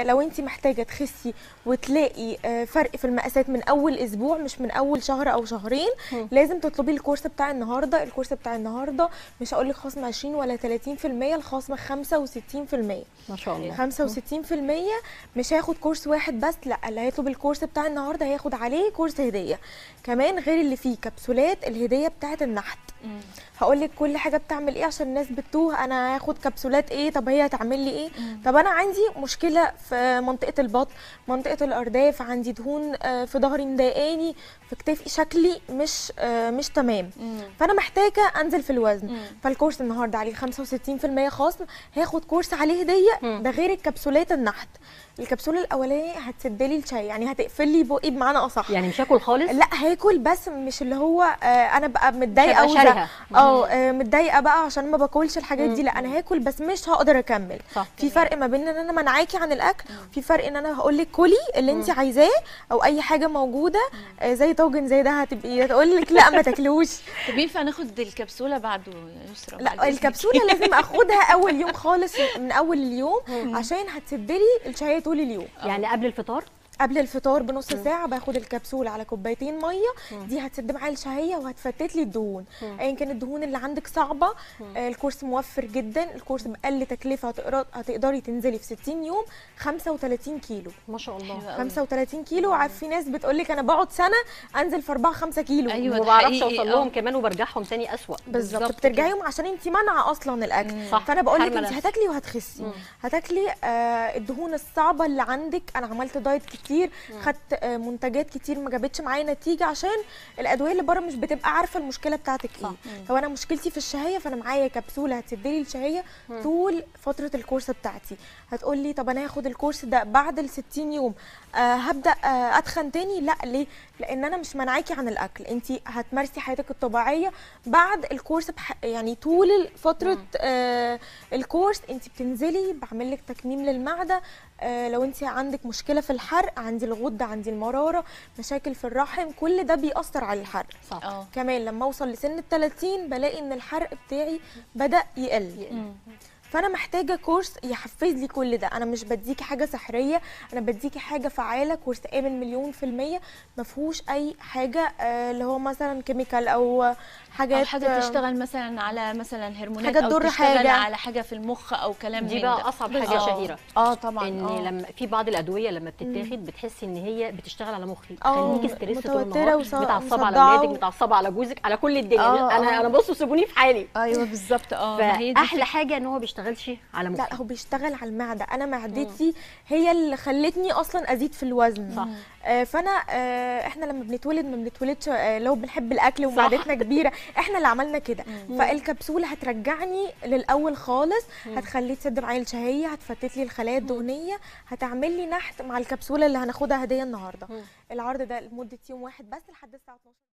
لو انت محتاجه تخسي وتلاقي آه، فرق في المقاسات من اول اسبوع مش من اول شهر او شهرين مم. لازم تطلبي الكورس بتاع النهارده الكورس بتاع النهارده مش هقول لك خصم 20 ولا 30% الخصم 65% ما شاء الله 65% مش هياخد كورس واحد بس لا اللي هيطلب الكورس بتاع النهارده هياخد عليه كورس هديه كمان غير اللي فيه كبسولات الهديه بتاعه النحت مم. هقول لك كل حاجه بتعمل ايه عشان الناس بتوه انا هاخد كبسولات ايه طب هي هتعمل لي ايه طب انا عندي مشكله في منطقه البطن منطقه الارداف عندي دهون آه، في ظهري مضايقاني في كتافي شكلي مش آه، مش تمام مم. فانا محتاجه انزل في الوزن مم. فالكورس النهارده عليه 65% خصم هاخد كورس عليه هديه مم. ده غير الكبسولات النحت الكبسوله الاولانيه هتسد لي الشاي يعني هتقفل لي بقي بمعنى اصح يعني مش هاكل خالص لا هاكل بس مش اللي هو آه انا بقى متضايقه هبقى وزهق- شارهة. اه آه، متضايقه بقى عشان ما باكلش الحاجات دي مم. لا انا هاكل بس مش هقدر اكمل صح في فرق ما بين ان انا منعاكي عن الاكل في فرق ان انا هقول لك كلي اللي انت عايزاه او اي حاجه موجوده آه زي طاجن زي ده هتبقي هتقول لك لا ما تاكلوش طب ينفع ناخد الكبسوله بعده يا يسرا بعد لا إذنك؟ الكبسوله لازم اخدها اول يوم خالص من اول اليوم عشان هتسد لي الشهيه طول اليوم يعني قبل الفطار قبل الفطار بنص ساعه باخد الكبسوله على كوبايتين ميه دي هتسد معايا الشهيه وهتفتت لي الدهون ايا كانت الدهون اللي عندك صعبه آه الكورس موفر جدا الكورس باقل تكلفه هتقدر- هتقدري تنزلي في 60 يوم 35 كيلو ما شاء الله حلو قوي. 35 كيلو عارف في ناس بتقول لك انا بقعد سنه انزل في 4 5 كيلو أيوة. وما بعرفش حقيقي، اوصل آه. لهم كمان وبرجعهم تاني اسوأ بالظبط بالظبط بترجعيهم عشان انت منعه اصلا الاكل صح. فانا بقول لك حارمة انت نفسك. هتاكلي وهتخسي هتاكلي آه الدهون الصعبه اللي عندك انا عملت دايت كتير خدت آه منتجات كتير ما جابتش معايا نتيجه عشان الادويه اللي بره مش بتبقى عارفه المشكله بتاعتك ايه لو انا مشكلتي في الشهيه فانا معايا كبسوله هتسدلي الشهيه طول فتره الكورس بتاعتي هتقول لي طب انا هاخد الكورس ده بعد ال 60 يوم آه هبدا آه اتخن تاني لا ليه لان انا مش منعاكي عن الاكل انت هتمارسي حياتك الطبيعيه بعد الكورس بح... يعني طول فتره آه الكورس انت بتنزلي بعمل لك تكميم للمعده آه لو انت عندك مشكله في الحرق عندي الغده عندي المراره مشاكل في الرحم كل ده بيأثر على الحرق صح اه كمان لما اوصل لسن ال 30 بلاقي ان الحرق بتاعي بدا يقل مم. فانا محتاجه كورس يحفز لي كل ده انا مش بديكي حاجه سحريه انا بديكي حاجه فعاله كورس امن مليون في الميه ما فيهوش اي حاجه آه، اللي هو مثلا كيميكال او حاجات او حاجه آه، تشتغل مثلا على مثلا هرمونات حاجة او تضر تشتغل حاجة. على حاجه في المخ او كلام دي من بقى ده. اصعب حاجه آه. شهيره اه طبعا ان آه. لما في بعض الادويه لما بتتاخد بتحسي ان هي بتشتغل على مخي آه، تخليكي ستريس طول متوترة النهار وص- متعصبه على ومصدعة اولادك و- متعصبه على جوزك على كل الدنيا آه، انا آه. انا بصوا سيبوني في حالي ايوه بالظبط اه ما هي دي فاحلى حاجه ان هو بيشتغلش على مخي لا هو بيشتغل على المعده انا معدتي هي اللي خلتني اصلا ازيد في الوزن صح. آه فانا آه احنا لما بنتولد ما بنتولدش آه لو بنحب الاكل ومعدتنا كبيره احنا اللي عملنا كده فالكبسوله هترجعني للاول خالص هتخليه تسد معايا الشهيه هتفتت لي الخلايا الدهنيه هتعمل لي نحت مع الكبسوله اللي هناخدها هديه النهارده العرض ده لمده يوم واحد بس لحد الساعه 12